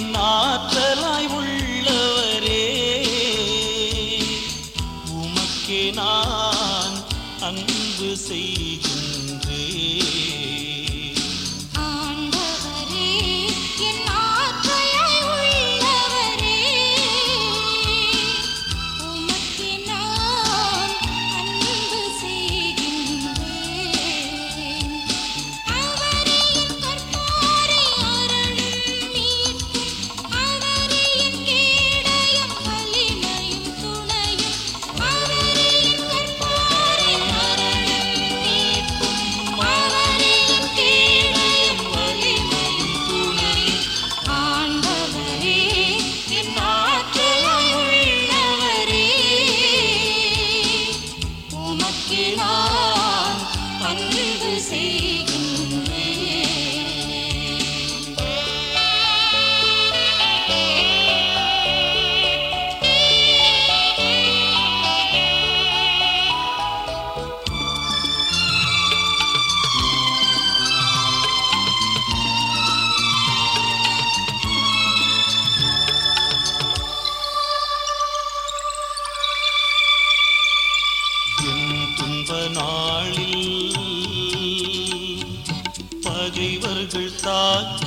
என் ஆற்றலாய் உள்ளவரே உமக்கே நான் அன்பு செய்கின்றேன் ஆண்டவரே என் ஆற்றலாய் உள்ளவரே உமக்கு நான் அன்பு செய்கின்றேன் அவரே என் கற்பாரை அரணும் மீட்பும் அவரே என் கேடயம் வலிமையும் துணையும் அவரே என் கற்பாரை அரணும் மீட்பும் அவரே என் கேடயம் வலிமையும் துணையும் ஆண்டவரே என் ஆற்றலாய் உள்ளவரே உமக்கு நான் அன்பு செய்கின்றேன் என் துன்ப நாளில் பகைவர்கள் தாக்க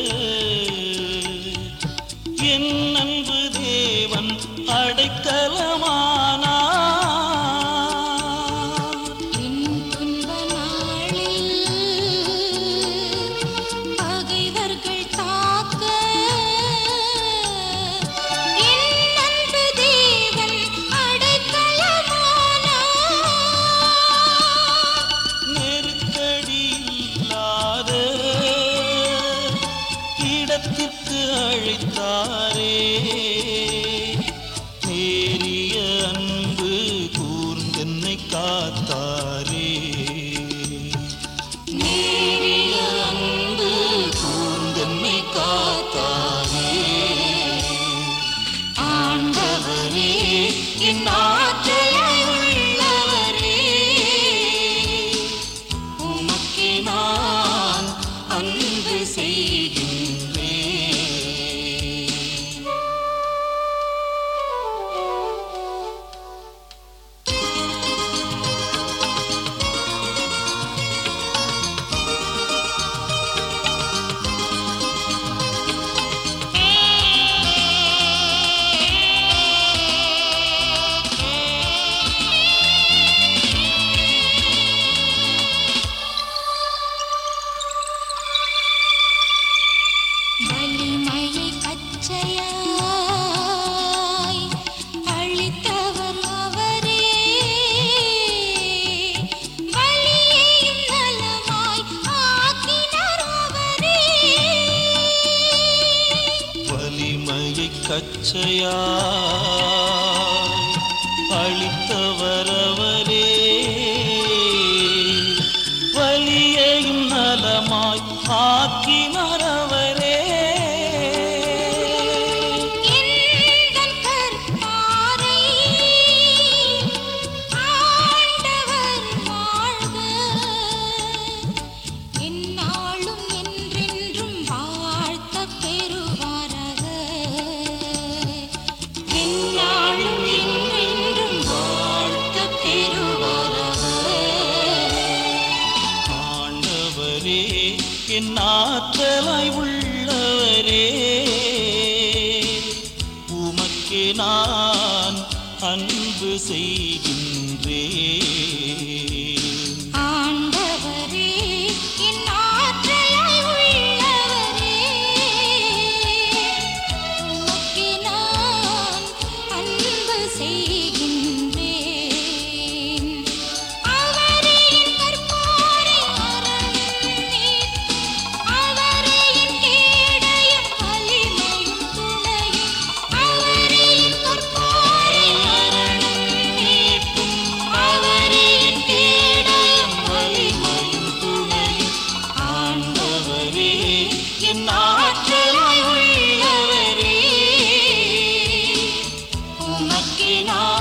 என் அன்பு தேவன் அடைக்கலமானார் என் துன்ப நாளில் பகைவர்கள் தாக்க என் அன்பு தேவன் அடைக்கலமானார் நெருக்கடி இல்லாத இடத்திற்கு அழைத்தாரே நேரிய அன்பு கூர்ந்தென்னை காத்தாரே நேரிய அன்பு கூர்ந்தென்னை காத்தாரே ஆண்டவரே என் ஆற்றலாய் உள்ளவரே உமக்கு நான் அன்பு செய்கின்றேன் வலிமையை கச்சையாய் அளித்தவர் அவரே வலியையும் நலமாய் ஆக்கினார் அவரே வலிமையை கச்சையாய் அளித்தவரவரே வலியையும் நலமாய் ஆக்கினரவரே எந்தன் கற்பாரை ஆண்டவர் வாழ்க எந்நாளும் என்றென்றும் வாழ்த்தப் பெறுவாராக எந்நாளும் என்றென்றும் வாழ்த்தப் பெறுவாராக ஆண்டவரே என் ஆற்றலாய் உள்ளவரே உமக்கே நான் அன்பு செய்கின்றேன் ஆண்டவரே என் ஆற்றலாய் உள்ளவரே உமக்கு நான் அன்பு செய்கின்றேன் அவரே என் கற்பாரை அரணும் மீட்பும் அவரே என் கேடயம் வலிமையும் துணையும் அவரே என் கற்பாரை அரணும் மீட்பும் அவரே என் கேடயம் வலிமையும் துணையும் ஆண்டவரே என் ஆற்றலாய் உள்ளவரே உமக்கு நான்